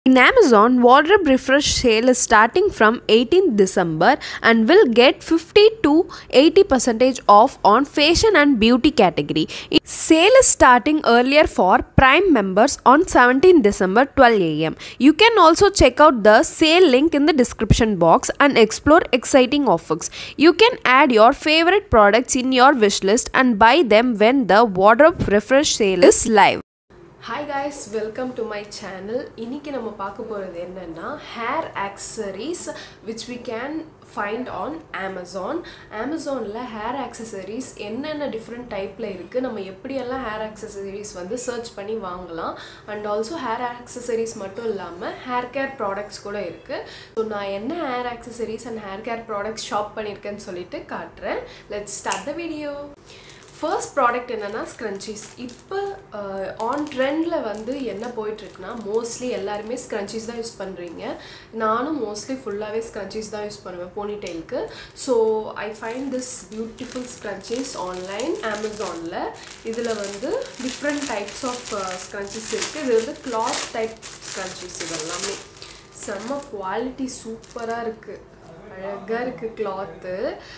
In Amazon, wardrobe refresh sale is starting from 18th December and will get 50 to 80 percentage off on fashion and beauty category. Sale is starting earlier for Prime members on 17th December 12 am. You can also check out the sale link in the description box and explore exciting offers. You can add your favorite products in your wish list and buy them when the wardrobe refresh sale is live. Hi guys welcome to my channel இன்றைக்கி நம்ம பார்க்க போகிறது என்னென்னா hair accessories which we can find on Amazon அமேசானில் hair accessories என்னென்ன different டைப்பில் இருக்குது நம்ம எப்படியெல்லாம் ஹேர் ஆக்சசரிஸ் வந்து சர்ச் பண்ணி வாங்கலாம் அண்ட் ஆல்சோ ஹேர் ஆக்சசரிஸ் மட்டும் இல்லாமல் ஹேர் கேர் ப்ராடக்ட்ஸ் கூட இருக்குது ஸோ நான் என்ன hair accessories and hair care products shop பண்ணியிருக்கேன்னு சொல்லிட்டு காட்டுறேன் let's start the video first product என்னென்னா ஸ்க்ரன்ச்சீஸ் இப்போ ஆன் ட்ரெண்டில் வந்து என்ன போயிட்டுருக்குன்னா மோஸ்ட்லி எல்லாருமே ஸ்க்ரன்ச்சீஸ் தான் யூஸ் பண்ணுறீங்க நானும் மோஸ்ட்லி ஃபுல்லாகவே ஸ்க்ரன்ச்சீஸ் தான் யூஸ் பண்ணுவேன் போனிடெயிலுக்கு so I find this beautiful scrunchies online அமேசானில் இதில் வந்து டிஃப்ரெண்ட் டைப்ஸ் ஆஃப் ஸ்க்ரன்ச்சீஸ் இருக்குது இது வந்து கிளாத் டைப் ஸ்க்ரன்ச்சீஸ் இது எல்லாமே செம்ம குவாலிட்டி சூப்பராக இருக்குது அழகாக இருக்குது கிளாத்து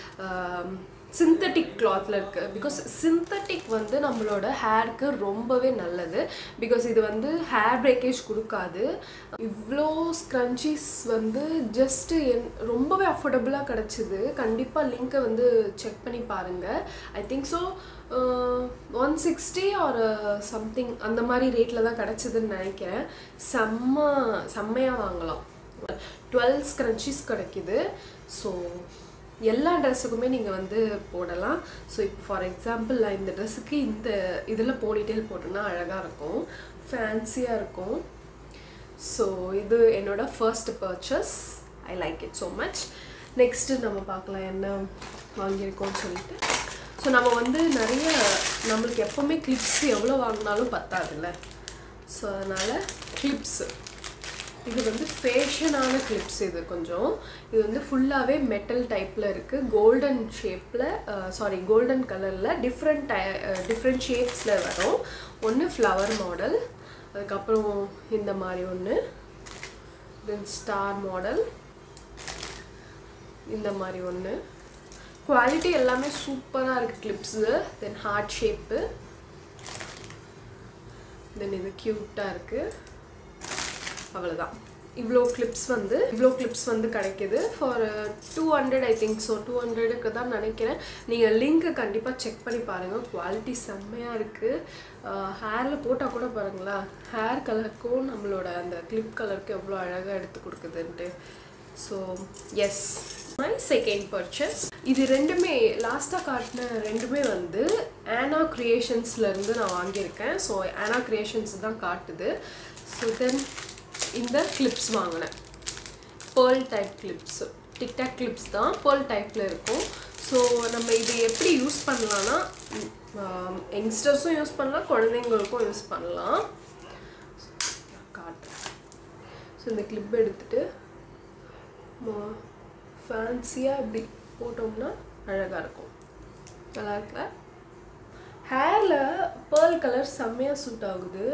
சிந்தட்டிக் கிளாத்தில் இருக்குது பிகாஸ் சிந்தட்டிக் வந்து நம்மளோட ஹேருக்கு ரொம்பவே நல்லது பிகாஸ் இது வந்து ஹேர் பிரேக்கேஜ் கொடுக்காது இவ்வளோ ஸ்க்ரன்ச்சீஸ் வந்து ஜஸ்ட்டு என் ரொம்பவே அஃபோர்டபுளாக கிடச்சிது கண்டிப்பாக லிங்க்கை வந்து செக் பண்ணி பாருங்கள் I think so one sixty ஒரு சம்திங் அந்த மாதிரி ரேட்டில் தான் கிடச்சிதுன்னு நினைக்கிறேன் செம்ம செம்மையாக வாங்கலாம் டுவெல் ஸ்க்ரன்ச்சீஸ் கிடைக்கிது ஸோ எல்லா ட்ரெஸ்ஸுக்குமே நீங்கள் வந்து போடலாம் ஸோ இப்போ ஃபார் எக்ஸாம்பிள் நான் இந்த ட்ரெஸ்ஸுக்கு இந்த இதில் போனிடெயில் போட்டோன்னா அழகாக இருக்கும் ஃபேன்சியாக இருக்கும் ஸோ இது என்னோடய first purchase I like it so much next நம்ம பார்க்கலாம் என்ன வாங்கியிருக்கோம்னு சொல்லிட்டு ஸோ நம்ம வந்து நிறைய நம்மளுக்கு எப்போவுமே கிளிப்ஸ் எவ்வளோ வாங்கினாலும் பத்தாதுல்ல ஸோ அதனால் கிளிப்ஸு இது வந்து ஃபேஷனான கிளிப்ஸ் இது கொஞ்சம் இது வந்து ஃபுல்லாகவே மெட்டல் டைப்பில் இருக்குது கோல்டன் ஷேப்பில் சாரி கோல்டன் கலரில் டிஃப்ரெண்ட் டை டிஃப்ரெண்ட் ஷேப்ஸில் வரும் ஒன்று ஃப்ளவர் மாடல் அதுக்கப்புறம் இந்த மாதிரி ஒன்று தென் ஸ்டார் மாடல் இந்த மாதிரி ஒன்று குவாலிட்டி எல்லாமே சூப்பராக இருக்குது clips then heart shape then இது க்யூட்டாக இருக்குது அவ்வளோதான் இவ்வளோ கிளிப்ஸ் வந்து இவ்வளோ கிளிப்ஸ் வந்து கிடைக்கிது for two hundred I think so two ஹண்ட்ரடுக்கு தான் நினைக்கிறேன் நீங்கள் லிங்க்கை கண்டிப்பாக செக் பண்ணி பாருங்கள் குவாலிட்டி செம்மையாக இருக்குது ஹேரில் போட்டால் கூட பாருங்களா ஹேர் கலருக்கும் நம்மளோட அந்த கிளிப் கலருக்கு எவ்வளோ அழகாக எடுத்து கொடுக்குதுன்ட்டு so yes my second purchase இது ரெண்டுமே லாஸ்ட்டாக காட்டின ரெண்டுமே வந்து ஆனா க்ரியேஷன்ஸ்லேருந்து நான் வாங்கியிருக்கேன் ஸோ ஆனா க்ரியேஷன்ஸ் தான் காட்டுது ஸோ தென் இந்த கிளிப்ஸ் வாங்கினேன் pearl type clips TikTok clips தான் பேர்ல் டைப்பில் இருக்கும் ஸோ நம்ம இது எப்படி யூஸ் பண்ணலான்னா யங்ஸ்டர்ஸும் யூஸ் பண்ணலாம் குழந்தைங்களுக்கும் யூஸ் பண்ணலாம் காட்டுறேன் ஸோ இந்த கிளிப் எடுத்துகிட்டு ஃபேன்சியாக இப்படி போட்டோம்னா அழகாக இருக்கும் நல்லா இருக்கல ஹேரில் பேர்ல் கலர் செம்மையாக சூட் ஆகுது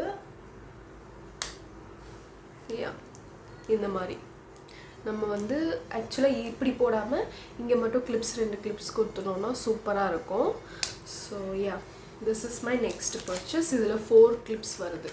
யா இந்த மாதிரி நம்ம வந்து ஆக்சுவலாக இப்படி போடாமல் இங்கே மட்டும் கிளிப்ஸ் ரெண்டு கிளிப்ஸ் கொடுத்துனோன்னா சூப்பராக இருக்கும் so yeah this is my next purchase இதில் ஃபோர் கிளிப்ஸ் வருது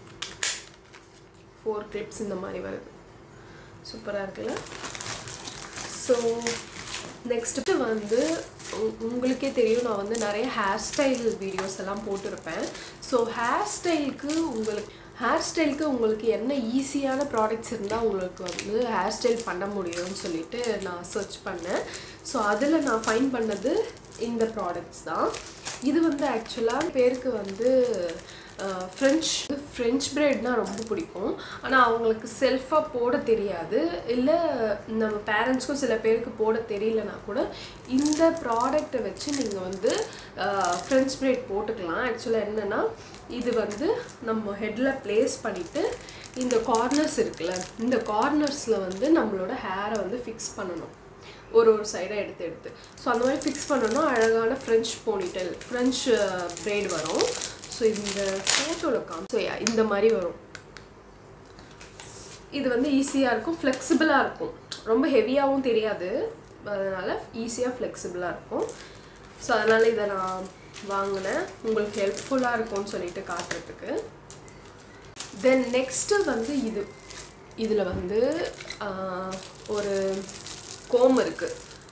ஃபோர் கிளிப்ஸ் இந்த மாதிரி வருது சூப்பராக இருக்குல்ல ஸோ நெக்ஸ்ட்டு வந்து உங்களுக்கே தெரியும் நான் வந்து நிறைய ஹேர் ஸ்டைல் வீடியோஸ் எல்லாம் போட்டிருப்பேன் ஸோ ஹேர் ஸ்டைலுக்கு உங்களுக்கு ஹேர் ஸ்டைலுக்கு உங்களுக்கு என்ன ஈஸியான ப்ராடக்ட்ஸ் இருந்தால் உங்களுக்கு வந்து ஹேர் ஸ்டைல் பண்ண முடியும்னு சொல்லிட்டு நான் சர்ச் பண்ணேன் ஸோ அதில் நான் ஃபைன் பண்ணது இந்த ப்ராடக்ட்ஸ் தான் இது வந்து ஆக்சுவலாக பேருக்கு வந்து ஃப்ரெஞ்ச் ஃப்ரெஞ்ச் ப்ரெட்னால் ரொம்ப பிடிக்கும் ஆனால் அவங்களுக்கு செல்ஃபாக போட தெரியாது இல்லை நம்ம பேரண்ட்ஸ்க்கும் சில பேருக்கு போட தெரியலனா கூட இந்த ப்ராடக்டை வச்சு நீங்கள் வந்து ஃப்ரெஞ்ச் ப்ரெட் போட்டுக்கலாம் ஆக்சுவலாக என்னென்னா இது வந்து நம்ம ஹெட்டில் ப்ளேஸ் பண்ணிவிட்டு இந்த கார்னர்ஸ் இருக்குல்ல இந்த கார்னர்ஸில் வந்து நம்மளோட ஹேரை வந்து ஃபிக்ஸ் பண்ணணும் ஒரு ஒரு சைடாக எடுத்து எடுத்து ஸோ அந்த மாதிரி ஃபிக்ஸ் பண்ணோன்னா அழகான ஃப்ரெஞ்ச் போனிட்டல் ஃப்ரெஞ்ச் ப்ரேட் வரும் ஸோ இந்த ஃபோட்டோவில் காம் ஸோ இந்த மாதிரி வரும் இது வந்து ஈஸியாக இருக்கும் ஃப்ளெக்சிபிளாக இருக்கும் ரொம்ப ஹெவியாகவும் தெரியாது அதனால் ஈஸியாக ஃப்ளெக்சிபிளாக இருக்கும் ஸோ அதனால் இதை நான் வாங்கினேன் உங்களுக்கு ஹெல்ப்ஃபுல்லாக இருக்கும்னு சொல்லிட்டு காட்டுறதுக்கு தென் நெக்ஸ்ட்டு வந்து இது இதில் வந்து ஆஹ், ஒரு கோம் இருக்குது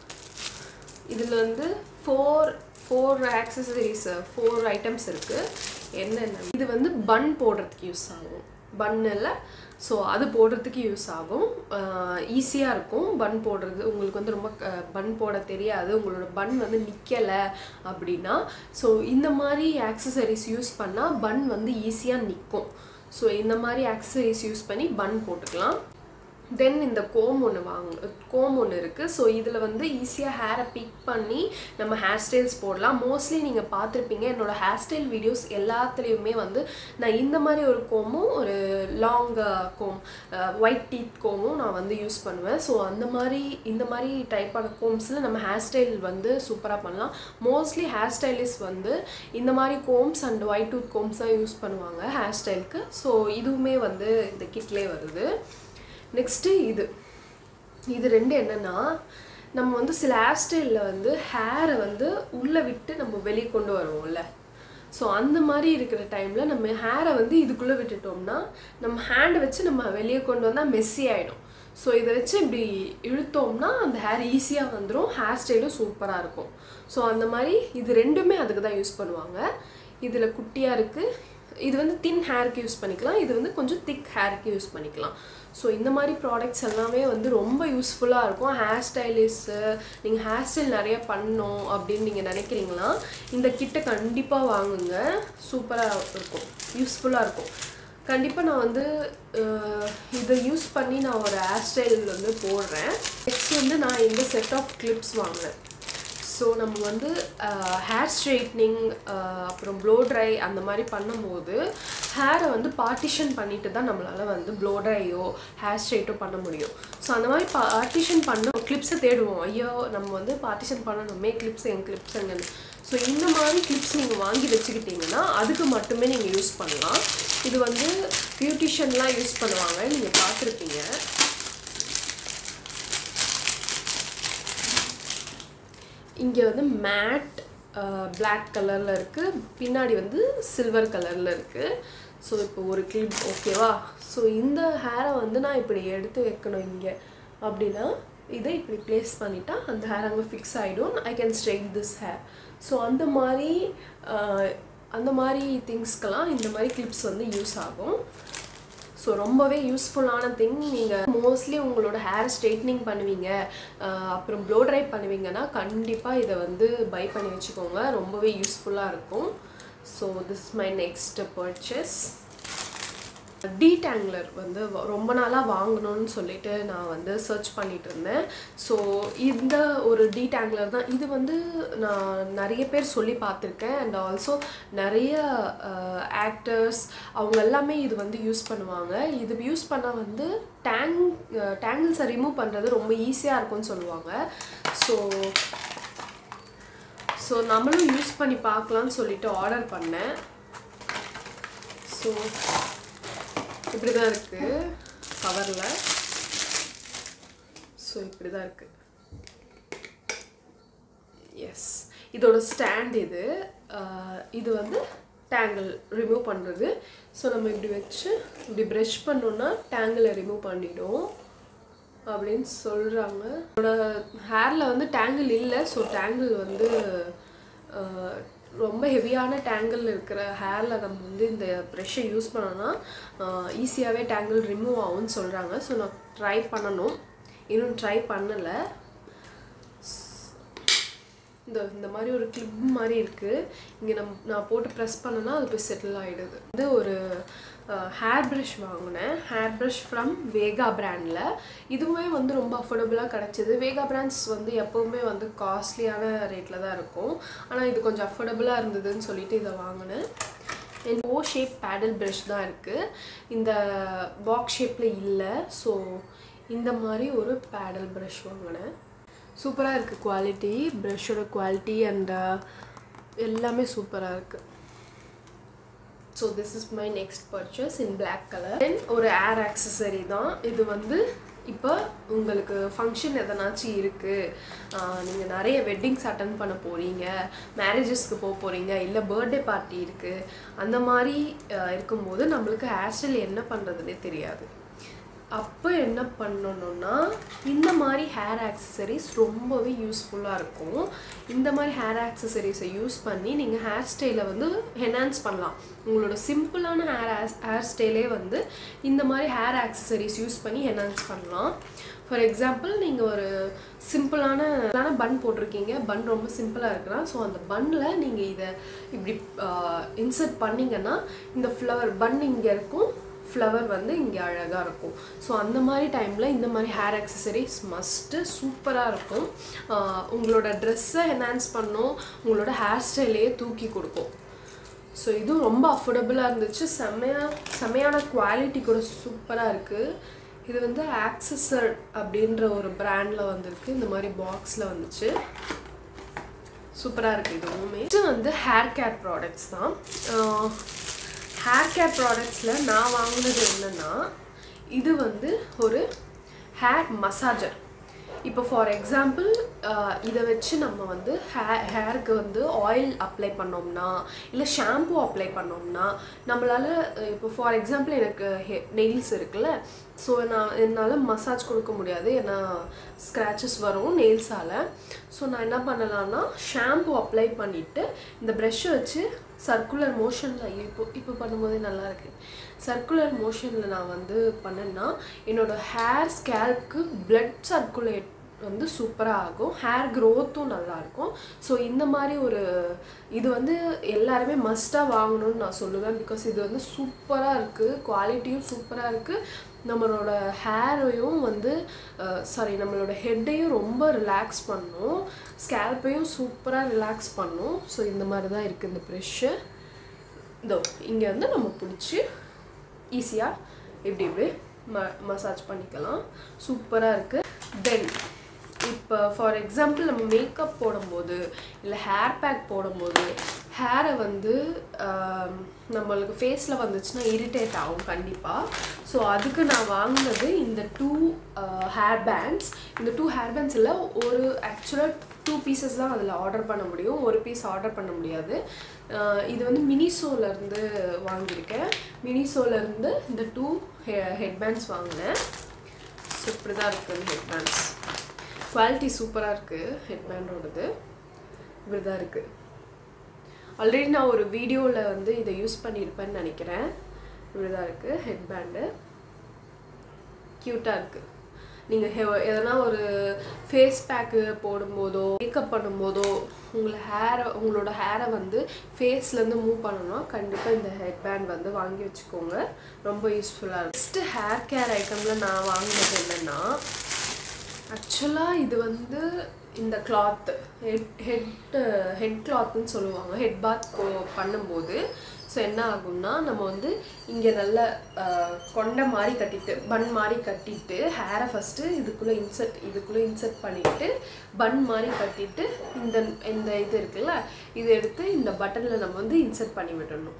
இதில் வந்து four four accessories four items இருக்குது என்னென்ன இது வந்து பன் போடுறதுக்கு யூஸ் ஆகும் பன்னில் ஸோ அது போடுறதுக்கு யூஸ் ஆகும் ஈஸியாக இருக்கும் பன் போடுறது உங்களுக்கு வந்து ரொம்ப பன் போட தெரியாது உங்களோட பன் வந்து நிற்கலை அப்படின்னா ஸோ இந்த மாதிரி ஆக்சசரிஸ் யூஸ் பண்ணால் பன் வந்து ஈஸியாக நிற்கும் ஸோ இந்த மாதிரி ஆக்சசரிஸ் யூஸ் பண்ணி பன் போட்டுக்கலாம் தென் இந்த கோம் ஒன்று வாங்க கோம் ஒன்று இருக்குது ஸோ இதில் வந்து ஈஸியாக ஹேரை பிக் பண்ணி நம்ம ஹேர் ஸ்டைல்ஸ் போடலாம் மோஸ்ட்லி நீங்கள் பார்த்துருப்பீங்க என்னோடய ஹேர் ஸ்டைல் வீடியோஸ் எல்லாத்துலேயுமே வந்து நான் இந்த மாதிரி ஒரு கோமும் ஒரு லாங் கோம் ஒயிட் டீத் கோமும் நான் வந்து யூஸ் பண்ணுவேன் ஸோ அந்த மாதிரி இந்த மாதிரி டைப்பான கோம்ஸில் நம்ம ஹேர் ஸ்டைல் வந்து சூப்பராக பண்ணலாம் மோஸ்ட்லி ஹேர் ஸ்டைலிஸ்ட் வந்து இந்த மாதிரி combs and white tooth combs தான் யூஸ் பண்ணுவாங்க ஹேர் ஸ்டைலுக்கு ஸோ இதுவுமே வந்து இந்த கிட்லேயே வருது நெக்ஸ்ட்டு இது இது ரெண்டு என்னென்னா நம்ம வந்து சில ஹேர் ஸ்டைலில் வந்து ஹேரை வந்து உள்ளே விட்டு நம்ம வெளியே கொண்டு வருவோம்ல ஸோ அந்த மாதிரி இருக்கிற டைமில் நம்ம ஹேரை வந்து இதுக்குள்ளே விட்டுட்டோம்னா நம்ம ஹேண்டை வச்சு நம்ம வெளியே கொண்டு வந்தால் மெஸ்ஸி ஆகிடும் ஸோ இதை வச்சு இப்படி இழுத்தோம்னா அந்த ஹேர் ஈஸியாக வந்துடும் ஹேர் ஸ்டைலும் சூப்பராக இருக்கும் ஸோ அந்த மாதிரி இது ரெண்டுமே அதுக்கு தான் யூஸ் பண்ணுவாங்க இதில் குட்டியாக இருக்குது இது வந்து தின் ஹேருக்கு யூஸ் பண்ணிக்கலாம் இது வந்து கொஞ்சம் திக் ஹேருக்கு யூஸ் பண்ணிக்கலாம் ஸோ இந்த மாதிரி ப்ராடக்ட்ஸ் எல்லாமே வந்து ரொம்ப யூஸ்ஃபுல்லாக இருக்கும் ஹேர் ஸ்டைலிஸ்ட்டு நீங்கள் ஹேர் ஸ்டைல் நிறைய பண்ணணும் அப்படின்னு நீங்கள் நினைக்கிறீங்களா இந்த கிட்டை கண்டிப்பாக வாங்குங்க சூப்பராக இருக்கும் யூஸ்ஃபுல்லாக இருக்கும் கண்டிப்பாக நான் வந்து அஹ், இதை யூஸ் பண்ணி நான் ஒரு ஹேர் ஸ்டைல் வந்து போடுறேன் நெக்ஸ்ட் வந்து நான் இந்த செட் ஆஃப் கிளிப்ஸ் வாங்கினேன் ஸோ நம்ம வந்து ஹேர் ஸ்ட்ரைட்னிங் அப்புறம் ப்ளோ ட்ரை அந்த மாதிரி பண்ணும்போது ஹேரை வந்து பார்ட்டிஷன் பண்ணிட்டு தான் நம்மளால் வந்து ப்ளோ ட்ரையோ ஹேர் ஸ்ட்ரைட்டோ பண்ண முடியும் ஸோ அந்த மாதிரி பார்ட்டிஷன் பண்ண கிளிப்ஸை தேடுவோம் ஐயோ நம்ம வந்து பார்ட்டிஷன் பண்ணணுமே கிளிப்ஸ் என் கிளிப்ஸ் எங்கன்னு ஸோ இந்த மாதிரி கிளிப்ஸ் நீங்கள் வாங்கி வச்சுக்கிட்டிங்கன்னா அதுக்கு மட்டுமே நீங்கள் யூஸ் பண்ணலாம் இது வந்து பியூட்டிஷியன்லாம் யூஸ் பண்ணுவாங்க நீங்கள் பார்த்துருப்பீங்க இங்கே வந்து மேட் பிளாக் கலரில் இருக்குது பின்னாடி வந்து சில்வர் கலரில் இருக்குது ஸோ இப்போ ஒரு கிளிப் ஓகேவா ஸோ இந்த ஹேரை வந்து நான் இப்படி எடுத்து வைக்கணும் இங்கே அப்படின்னா இதை இப்படி ப்ளேஸ் பண்ணிட்டா அந்த ஹேர் அங்கே ஃபிக்ஸ் ஆகிடும் I can straight this hair so அந்த மாதிரி அஹ், அந்த மாதிரி திங்ஸ்க்கெல்லாம் இந்த மாதிரி கிளிப்ஸ் வந்து யூஸ் ஆகும் ஸோ ரொம்பவே யூஸ்ஃபுல்லான திங் நீங்கள் மோஸ்ட்லி உங்களோட ஹேர் ஸ்ட்ரைட்னிங் பண்ணுவீங்க அஹ் அப்புறம் ப்ளோ ட்ரை பண்ணுவீங்கன்னா கண்டிப்பாக இதை வந்து பை பண்ணி வச்சுக்கோங்க ரொம்பவே யூஸ்ஃபுல்லாக இருக்கும் so this my next purchase detangler வந்து வ- ரொம்ப நாளாக வாங்கணும்னு சொல்லிட்டு நான் வந்து சர்ச் பண்ணிட்டு இருந்தேன் ஸோ இந்த ஒரு டீடேங்லர் தான் இது வந்து நான் நிறைய பேர் சொல்லி பார்த்துருக்கேன் அண்ட் ஆல்சோ நிறைய ஆக்டர்ஸ் அவங்க எல்லாமே இது வந்து யூஸ் பண்ணுவாங்க இது யூஸ் பண்ணால் வந்து டேங் டேங்கிள்ஸை ரிமூவ் பண்ணுறது ரொம்ப ஈஸியாக இருக்கும்னு சொல்லுவாங்க ஸோ ஸோ நம்மளும் யூஸ் பண்ணி பார்க்கலான்னு சொல்லிட்டு ஆர்டர் பண்ணேன் ஸோ இப்படி தான் இருக்குது கவரில் ஸோ இப்படி தான் இருக்குது எஸ் இதோட ஸ்டாண்ட் இது ஆஹ் இது வந்து டேங்கிள் ரிமூவ் பண்ணுறது ஸோ நம்ம இப்படி வச்சு இப்படி ப்ரஷ் பண்ணோன்னா டேங்கிளை ரிமூவ் பண்ணிடும் அப்படின்னு சொல்கிறாங்க என்னோட ஹேரில் வந்து டேங்கிள் இல்லை ஸோ டேங்கிள் வந்து ஆஹ், ரொம்ப ஹெவியான டேங்கிள் இருக்கிற ஹேரில் நம்ம வந்து இந்த ப்ரெஷ்ஷை யூஸ் பண்ணோன்னா ஈஸியாகவே டேங்கிள் ரிமூவ் ஆகும்னு சொல்கிறாங்க ஸோ நான் ட்ரை பண்ணணும் இன்னும் ட்ரை பண்ணலை இந்த இந்த மாதிரி ஒரு கிளிப் மாதிரி இருக்குது இங்கே நம் நான் போட்டு ப்ரெஸ் பண்ணேன்னா அது போய் செட்டில் ஆகிடுது வந்து ஒரு ஹேர் ப்ரஷ் வாங்கினேன் ஹேர் ப்ரஷ் ஃப்ரம் வேகா பிராண்டில் இதுவுமே வந்து ரொம்ப அஃபோர்டபுளாக கிடச்சிது வேகா பிராண்ட்ஸ் வந்து எப்போவுமே வந்து காஸ்ட்லியான ரேட்டில் தான் இருக்கும் ஆனால் இது கொஞ்சம் அஃபோர்டபுளாக இருந்ததுன்னு சொல்லிட்டு இதை வாங்கினேன் என் ஓ ஷேப் பேடல் ப்ரஷ் தான் இருக்குது இந்த பாக்ஸ் ஷேப்பில் இல்லை ஸோ இந்த மாதிரி ஒரு பேடல் ப்ரஷ் வாங்கினேன் சூப்பராக இருக்குது குவாலிட்டி ப்ரஷோட குவாலிட்டி அண்ட் எல்லாமே சூப்பராக இருக்குது so this is my next purchase in black colour then ஒரு ஏர் ஆக்சசரி தான் இது வந்து இப்போ உங்களுக்கு ஃபங்க்ஷன் எதனாச்சும் இருக்குது நீங்கள் நிறைய வெட்டிங்ஸ் அட்டன் பண்ண போகிறீங்க மேரேஜஸ்க்கு போக போகிறீங்க இல்லை பர்த்டே பார்ட்டி இருக்குது அந்த மாதிரி அஹ், இருக்கும்போது நம்மளுக்கு ஹேர் ஸ்டைல் என்ன பண்ணுறதுனே தெரியாது அப்போ என்ன பண்ணணும்னா இந்த மாதிரி ஹேர் ஆக்சசரிஸ் ரொம்பவே யூஸ்ஃபுல்லாக இருக்கும் இந்த மாதிரி ஹேர் ஆக்சசரிஸை யூஸ் பண்ணி நீங்கள் ஹேர் ஸ்டைலை வந்து என்ஹான்ஸ் பண்ணலாம் உங்களோட சிம்பிளான ஹேர் ஹேர் ஸ்டைலே வந்து இந்த மாதிரி ஹேர் ஆக்சசரிஸ் யூஸ் பண்ணி என்ஹான்ஸ் பண்ணலாம் ஃபார் எக்ஸாம்பிள் நீங்கள் ஒரு சிம்பிளான பன் போட்டிருக்கீங்க பன் ரொம்ப சிம்பிளாக இருக்கலாம் ஸோ அந்த பன்னில் நீங்கள் இதை இப்படி இன்சர்ட் பண்ணிங்கன்னா இந்த ஃப்ளவர் பன் இங்கே இருக்கும் ஃப்ளவர் வந்து இங்கே அழகாக இருக்கும் ஸோ அந்த மாதிரி டைமில் இந்த மாதிரி ஹேர் அக்சசரிஸ் மஸ்ட்டு சூப்பராக இருக்கும் ஆஹ் உங்களோட ட்ரெஸ்ஸை என்ஹான்ஸ் பண்ணும் உங்களோட ஹேர் ஸ்டைலையே தூக்கி கொடுக்கும் ஸோ இதுவும் ரொம்ப அஃபோர்டபுளாக இருந்துச்சு செம்மையாக செம்மையான குவாலிட்டி கூட சூப்பராக இருக்குது இது வந்து ஆக்சஸர் அப்படின்ற ஒரு பிராண்டில் வந்திருக்கு இந்த மாதிரி பாக்ஸில் வந்துச்சு சூப்பராக இருக்குது இதுவுமே இது வந்து ஹேர் கேர் ப்ராடக்ட்ஸ் தான் ஹேர் கேர் ப்ராடக்ட்ஸில் நான் வாங்கினது என்னென்னா இது வந்து ஒரு ஹேர் மசாஜர் இப்போ ஃபார் எக்ஸாம்பிள் இதை வச்சு நம்ம வந்து ஹே ஹேருக்கு வந்து ஆயில் அப்ளை பண்ணோம்னா இல்லை ஷாம்பு அப்ளை பண்ணோம்னா நம்மளால் இப்போ ஃபார் எக்ஸாம்பிள் எனக்கு ஹெ நெயில்ஸ் இருக்குல்ல ஸோ நான் என்னால் மசாஜ் கொடுக்க முடியாது ஏன்னா ஸ்க்ராச்சஸ் வரும் நெயில்ஸால் ஸோ நான் என்ன பண்ணலான்னா ஷாம்பு அப்ளை பண்ணிவிட்டு இந்த ப்ரெஷ்ஷை வச்சு சர்க்குலர் மோஷனில் இப்போ இப்போ பண்ணும்போதே நல்லா இருக்கு சர்க்குலர் மோஷனில் நான் வந்து பண்ணேன்னா என்னோட ஹேர் ஸ்கேல்ப்க்கு பிளட் சர்க்குலேட் வந்து சூப்பராக ஆகும் ஹேர் க்ரோத்தும் நல்லாயிருக்கும் ஸோ இந்த மாதிரி ஒரு இது வந்து எல்லாருமே மஸ்ட்டாக வாங்கணும்னு நான் சொல்லுவேன் பிகாஸ் இது வந்து சூப்பராக இருக்குது குவாலிட்டியும் சூப்பராக இருக்குது நம்மளோட ஹேரையும் வந்து சாரி நம்மளோட ஹெட்டையும் ரொம்ப ரிலாக்ஸ் பண்ணும் ஸ்கேல்ப்பையும் சூப்பராக ரிலாக்ஸ் பண்ணும் ஸோ இந்த மாதிரி தான் இருக்குது இந்த ப்ரெஷ்ஷு இதோ இங்கே வந்து நம்ம பிடிச்சி ஈஸியாக இப்படி இப்படி ம மசாஜ் பண்ணிக்கலாம் சூப்பராக இருக்குது தென் இப்போ ஃபார் எக்ஸாம்பிள் நம்ம மேக்கப் போடும்போது இல்லை ஹேர் பேக் போடும்போது ஹேரை வந்து ஆம், நம்மளுக்கு ஃபேஸில் வந்துச்சுன்னா இரிட்டேட் ஆகும் கண்டிப்பாக ஸோ அதுக்கு நான் வாங்கினது இந்த டூ ஹேர் பேண்ட்ஸ் இந்த டூ ஹேர் பேண்ட்ஸ் இல்லை ஒரு ஆக்சுவலாக டூ பீசஸ் தான் அதில் ஆர்டர் பண்ண முடியும் ஒரு பீஸ் ஆர்டர் பண்ண முடியாது ஆஹ் இது வந்து மினிசோலேருந்து வாங்கியிருக்கேன் மினிசோலேருந்து இந்த டூ ஹெ ஹெட் பேண்ட்ஸ் வாங்கினேன் ஸோ இப்படி தான் இருக்குது அந்த ஹெட் பேண்ட்ஸ் குவாலிட்டி சூப்பராக இருக்குது ஹெட் பேண்டோடது இப்படி தான் இருக்குது ஆல்ரெடி நான் ஒரு வீடியோவில் வந்து இதை யூஸ் பண்ணியிருப்பேன்னு நினைக்கிறேன் இப்படி தான் இருக்குது ஹெட் பேண்டு க்யூட்டாக இருக்குது நீங்கள் ஹெ எதனா ஒரு ஃபேஸ் பேக்கு போடும்போதோ மேக்கப் பண்ணும்போதோ உங்களை ஹேரை உங்களோட ஹேரை வந்து ஃபேஸ்லேருந்து மூவ் பண்ணணும்னா கண்டிப்பாக இந்த ஹெட் பேண்ட் வந்து வாங்கி வச்சுக்கோங்க ரொம்ப யூஸ்ஃபுல்லாக இருக்கும் ஃபஸ்ட்டு ஹேர் கேர் ஐட்டமில் நான் வாங்கினது என்னென்னா ஆக்சுவலாக இது வந்து இந்த கிளாத் ஹெட் ஹெட் ஹெட் கிளாத்னு சொல்லுவாங்க ஹெட் பாத் போ பண்ணும்போது ஸோ என்ன ஆகும்னா நம்ம வந்து இங்கே நல்ல அஹ், கொண்டை மாதிரி கட்டிட்டு பன் மாதிரி கட்டிட்டு ஹேரை ஃபஸ்ட்டு இதுக்குள்ளே இன்சர்ட் இதுக்குள்ளே இன்சர்ட் பண்ணிவிட்டு பன் மாதிரி கட்டிட்டு இந்த இந்த இது இருக்குல்ல இது எடுத்து இந்த பட்டனில் நம்ம வந்து இன்சர்ட் பண்ணி விட்டுடணும்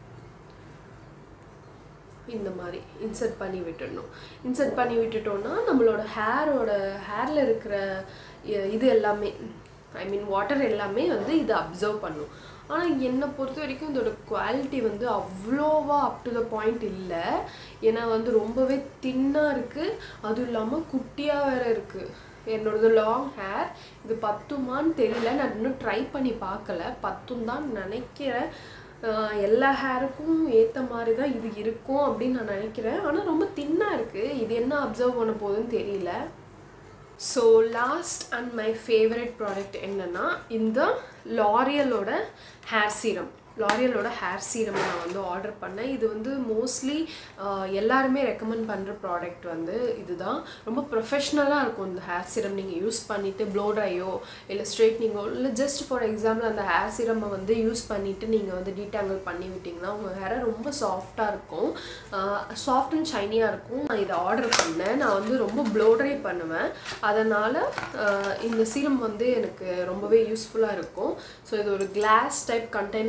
இந்த மாதிரி இன்சர்ட் பண்ணி விட்டுடணும் இன்சர்ட் பண்ணி விட்டுட்டோம்னா நம்மளோட ஹேரோட ஹேரில் இருக்கிற இ- இது எல்லாமே ஐ மீன் வாட்டர் எல்லாமே வந்து இது அப்சர்வ் பண்ணும் ஆனால் என்னை பொறுத்த வரைக்கும் இதோட குவாலிட்டி வந்து அவ்வளோவா அப் டு த பாயிண்ட் இல்லை ஏன்னா வந்து ரொம்பவே தின்னாக இருக்குது அதுவும் இல்லாமல் குட்டியாக வேற இருக்குது என்னோடது லாங் ஹேர் இது பத்துமான்னு தெரியல நான் இன்னும் ட்ரை பண்ணி பார்க்கல பத்தும் தான் நினைக்கிறேன் ஆஹ் எல்லா ஹேருக்கும் ஏற்ற மாதிரி தான் இது இருக்கும் அப்படின்னு நான் நினைக்கிறேன் ஆனால் ரொம்ப தின்னாக இருக்குது இது என்ன அப்சர்வ் பண்ண போகுதுன்னு தெரியல so last and my favourite product என்னென்னா இந்த லாரியலோட ஹேர் சீரம் லாரியலோட ஹேர் சீரம் நான் வந்து ஆர்டர் பண்ணேன் இது வந்து மோஸ்ட்லி எல்லாருமே ரெக்கமெண்ட் பண்ணுற ப்ராடக்ட் வந்து இதுதான் ரொம்ப ப்ரொஃபஷ்னலாக இருக்கும் இந்த ஹேர் சீரம் நீங்கள் யூஸ் பண்ணிவிட்டு ப்ளோ ட்ரையோ இல்லை ஸ்ட்ரைட்னிங்கோ இல்லை ஜஸ்ட் ஃபார் எக்ஸாம்பிள் அந்த ஹேர் சீரமை வந்து யூஸ் பண்ணிவிட்டு நீங்கள் வந்து டீடாங்கிள் பண்ணி விட்டிங்கன்னா உங்கள் ஹேரை ரொம்ப சாஃப்டாக இருக்கும் சாஃப்ட் அண்ட் ஷைனியாக இருக்கும் நான் இதை ஆர்டர் பண்ணேன் நான் வந்து ரொம்ப ப்ளோ ட்ரை பண்ணுவேன் அதனால் இந்த சீரம் வந்து எனக்கு ரொம்பவே யூஸ்ஃபுல்லாக இருக்கும் ஸோ இது ஒரு கிளாஸ் டைப் கண்டெய்னரில்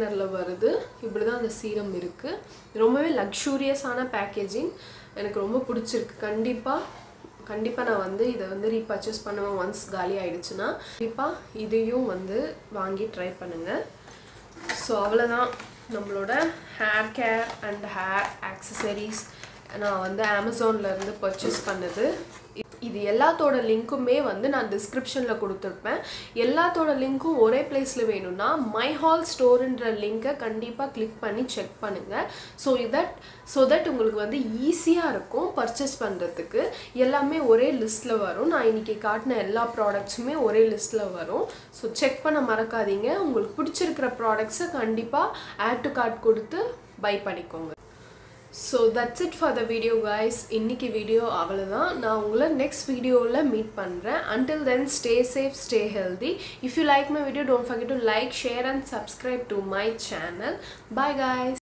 வருது இப்படி தான் அந்த சீரம் இருக்குது ரொம்பவே லக்ஸூரியஸான பேக்கேஜிங் எனக்கு ரொம்ப பிடிச்சிருக்கு கண்டிப்பாக கண்டிப்பாக நான் வந்து இதை வந்து ரீபர்ச்சேஸ் பண்ணுவேன் ஒன்ஸ் காலி ஆயிடுச்சுன்னா கண்டிப்பாக இதையும் வந்து வாங்கி ட்ரை பண்ணுங்கள் ஸோ அவ்வளோதான் நம்மளோட hair care and hair accessories நான் வந்து அமேசான்ல இருந்து பர்ச்சேஸ் பண்ணது இ- இது எல்லாத்தோட லிங்க்குமே வந்து நான் டிஸ்கிரிப்ஷனில் கொடுத்துருப்பேன் எல்லாத்தோட லிங்க்கும் ஒரே பிளேஸில் வேணும்னா மை ஹால் ஸ்டோருன்ற லிங்கை கண்டிப்பாக கிளிக் பண்ணி செக் பண்ணுங்கள் ஸோ தட் ஸோ தட் உங்களுக்கு வந்து ஈஸியாக இருக்கும் பர்ச்சேஸ் பண்ணுறதுக்கு எல்லாமே ஒரே லிஸ்ட்டில் வரும் நான் இன்றைக்கி காட்டின எல்லா ப்ராடக்ட்ஸுமே ஒரே லிஸ்ட்டில் வரும் ஸோ செக் பண்ண மறக்காதீங்க உங்களுக்கு பிடிச்சிருக்கிற ப்ராடக்ட்ஸை கண்டிப்பாக ஆட் டு கார்ட் கொடுத்து பை பண்ணிக்கோங்க so that's it for the video guys இன்னைக்கு வீடியோ அவ்வளோதான் நான் உங்களை நெக்ஸ்ட் வீடியோவில் மீட் பண்ணுறேன் until then stay safe stay healthy if you like my video don't forget to like share and subscribe to my channel bye guys